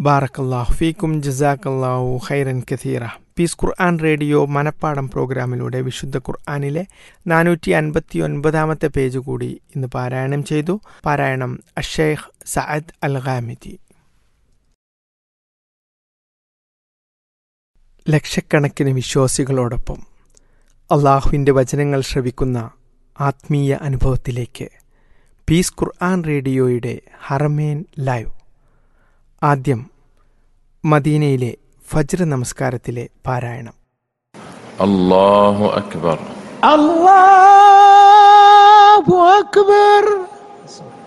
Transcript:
ബാറക്കല്ലാഹു ഫീക്കും ജസാക്കല്ലാഹു ഖൈറൻ കഥീറ പീസ് ഖുർആൻ റേഡിയോ മനപ്പാടം പ്രോഗ്രാമിലൂടെ വിശുദ്ധ ഖുർആാനിലെ നാനൂറ്റി അൻപത്തി ഒൻപതാമത്തെ പേജ് കൂടി ഇന്ന് പാരായണം ചെയ്തു പാരായണം അഷേഖ് സഅദ് അൽ ഖാമിദി ലക്ഷക്കണക്കിന് വിശ്വാസികളോടൊപ്പം അള്ളാഹുവിൻ്റെ വചനങ്ങൾ ശ്രവിക്കുന്ന ആത്മീയ അനുഭവത്തിലേക്ക് പീസ് ഖുർആൻ റേഡിയോയുടെ ഹറമേൻ ലൈവ് ആദ്യം മദീനയിലെ ഫജ്ർ നമസ്കാരത്തിലെ പാരായണം الله أكبر الله أكبر